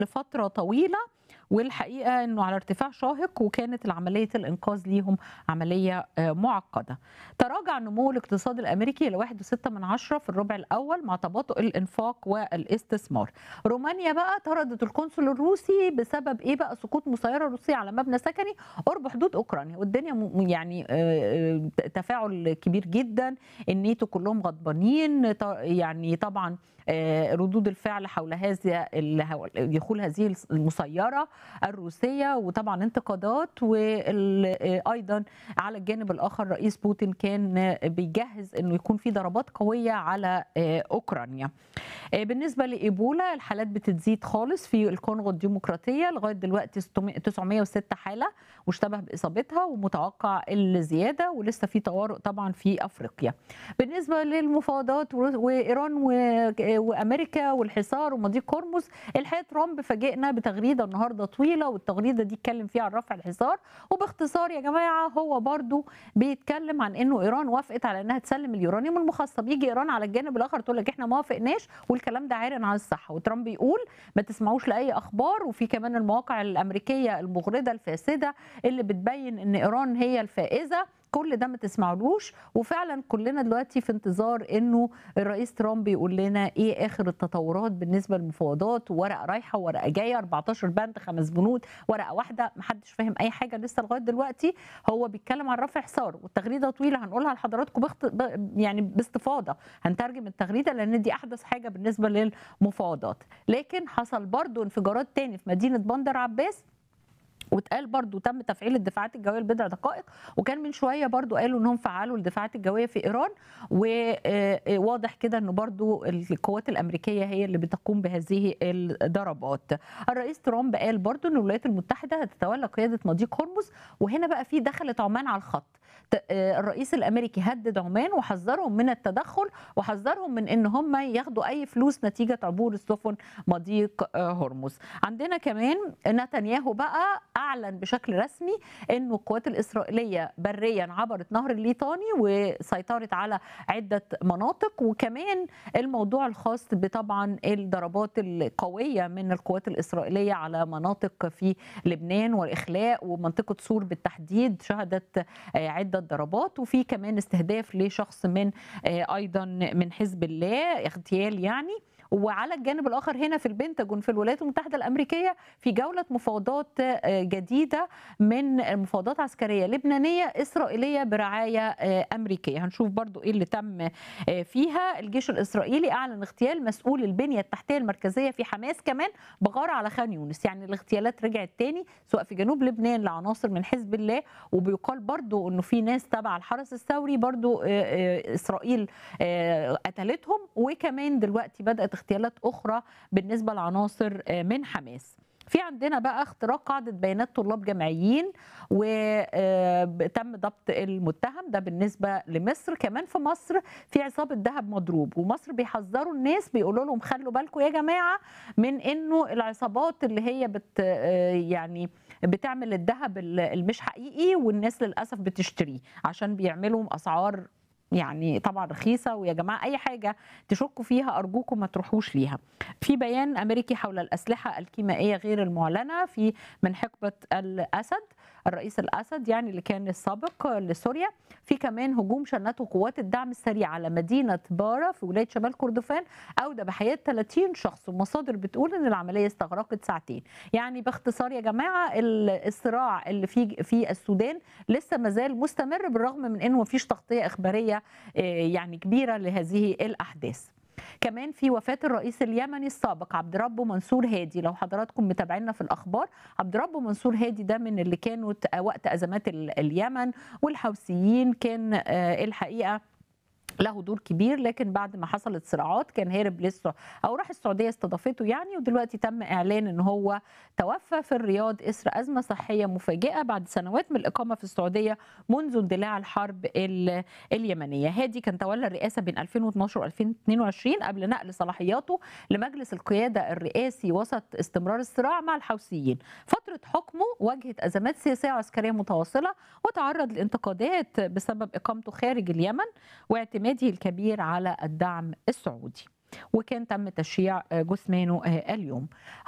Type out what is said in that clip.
لفترة طويلة والحقيقة أنه على ارتفاع شاهق وكانت العملية الإنقاذ ليهم عملية آه، معقدة تراجع نمو الاقتصاد الأمريكي إلى 1.6 من عشرة في الربع الأول مع تباطؤ الإنفاق والاستثمار رومانيا بقى طردت القنصل الروسي بسبب إيه بقى سقوط مسيرة روسية على مبنى سكني قرب حدود أوكرانيا والدنيا م- يعني آه، آه، تفاعل كبير جدا الناتو كلهم غضبانين ط- يعني طبعا آه، ردود الفعل حول هذا ال- دخول هذه المسيره الروسيه وطبعا انتقادات وايضا على الجانب الاخر رئيس بوتين كان بيجهز انه يكون في ضربات قويه على آه، اوكرانيا آه، بالنسبه لايبولا الحالات بتزيد خالص في الكونغو الديمقراطيه لغايه دلوقتي 600 906 حاله واشتبه باصابتها ومتوقع الزياده ولسه في طوارئ طبعا في افريقيا بالنسبه للمفاوضات و- وايران و- وامريكا والحصار ومضيق هرمز الحقيقه ترامب فاجئنا بتغريده النهارده طويله والتغريده دي اتكلم فيها عن رفع الحصار وباختصار يا جماعه هو برضو بيتكلم عن انه ايران وافقت على انها تسلم اليورانيوم المخصب يجي ايران على الجانب الاخر تقول لك احنا ما وافقناش والكلام ده عارن عن الصحه وترامب يقول ما تسمعوش لاي اخبار وفي كمان المواقع الامريكيه المغرضه الفاسده اللي بتبين ان ايران هي الفائزه كل ده ما تسمعلوش وفعلا كلنا دلوقتي في انتظار انه الرئيس ترامب يقول لنا ايه اخر التطورات بالنسبه للمفاوضات ورقه رايحه ورقه جايه 14 بند خمس بنود ورقه واحده محدش فاهم اي حاجه لسه لغايه دلوقتي هو بيتكلم عن رفع حصار والتغريده طويله هنقولها لحضراتكم بخت... ب... يعني باستفاضه هنترجم التغريده لان دي احدث حاجه بالنسبه للمفاوضات لكن حصل برضو انفجارات تاني في مدينه بندر عباس واتقال برضو تم تفعيل الدفاعات الجويه لبضع دقائق وكان من شويه برضو قالوا انهم فعلوا الدفاعات الجويه في ايران وواضح كده انه برضو القوات الامريكيه هي اللي بتقوم بهذه الضربات الرئيس ترامب قال برضو ان الولايات المتحده هتتولى قياده مضيق هرمز وهنا بقى في دخلت عمان على الخط ت- آه، الرئيس الامريكي هدد عمان وحذرهم من التدخل وحذرهم من ان هم ياخدوا اي فلوس نتيجه عبور السفن مضيق آه، هرمز عندنا كمان نتنياهو بقى اعلن بشكل رسمي انه القوات الاسرائيليه بريا عبرت نهر الليطاني وسيطرت على عده مناطق وكمان الموضوع الخاص بطبعا الضربات القويه من القوات الاسرائيليه على مناطق في لبنان والاخلاء ومنطقه سور بالتحديد شهدت آه، عده ضربات وفي كمان استهداف لشخص من آه، ايضا من حزب الله اغتيال يعني وعلى الجانب الاخر هنا في البنتاجون في الولايات المتحده الامريكيه في جوله مفاوضات آه، جديده من مفاوضات عسكريه لبنانيه اسرائيليه برعايه آه، امريكيه هنشوف برضو ايه اللي تم آه، فيها الجيش الاسرائيلي اعلن اغتيال مسؤول البنيه التحتيه المركزيه في حماس كمان بغاره على خان يونس يعني الاغتيالات رجعت تاني سواء في جنوب لبنان لعناصر من حزب الله وبيقال برضو انه في ناس تبع الحرس الثوري برضو آه، آه، اسرائيل آه، قتلتهم وكمان دلوقتي بدات اغتيالات اخرى بالنسبه لعناصر آه، من حماس في عندنا بقى اختراق قاعدة بيانات طلاب جامعيين وتم ضبط المتهم ده بالنسبة لمصر كمان في مصر في عصابة ذهب مضروب ومصر بيحذروا الناس بيقولوا لهم خلوا بالكم يا جماعة من انه العصابات اللي هي بت آه، يعني بتعمل الذهب المش حقيقي والناس للأسف بتشتريه عشان بيعملوا أسعار يعني طبعا رخيصة ويا جماعة أي حاجة تشكوا فيها أرجوكم ما تروحوش ليها في بيان أمريكي حول الأسلحة الكيميائية غير المعلنة في من حقبة الأسد الرئيس الأسد يعني اللي كان السابق لسوريا في كمان هجوم شنته قوات الدعم السريع على مدينة بارا في ولاية شمال كردفان أودى بحياة 30 شخص ومصادر بتقول إن العملية استغرقت ساعتين يعني باختصار يا جماعة ال- الصراع اللي في في السودان لسه مازال مستمر بالرغم من انه مفيش تغطيه اخباريه آه، يعني كبيره لهذه الاحداث كمان في وفاة الرئيس اليمني السابق عبد ربه منصور هادي لو حضراتكم متابعينا في الأخبار عبد ربه منصور هادي ده من اللي كانوا ت- وقت أزمات ال- اليمن والحوثيين كان آه، الحقيقة له دور كبير لكن بعد ما حصلت صراعات كان هرب لسه او راح السعوديه استضافته يعني ودلوقتي تم اعلان ان هو توفى في الرياض اثر ازمه صحيه مفاجئه بعد سنوات من الاقامه في السعوديه منذ اندلاع الحرب ال- اليمنيه هادي كان تولى الرئاسه بين 2012 و2022 قبل نقل صلاحياته لمجلس القياده الرئاسي وسط استمرار الصراع مع الحوثيين فتره حكمه واجهت ازمات سياسيه وعسكريه متواصله وتعرض لانتقادات بسبب اقامته خارج اليمن واعتماده الكبير على الدعم السعودي وكان تم تشييع جثمانه اليوم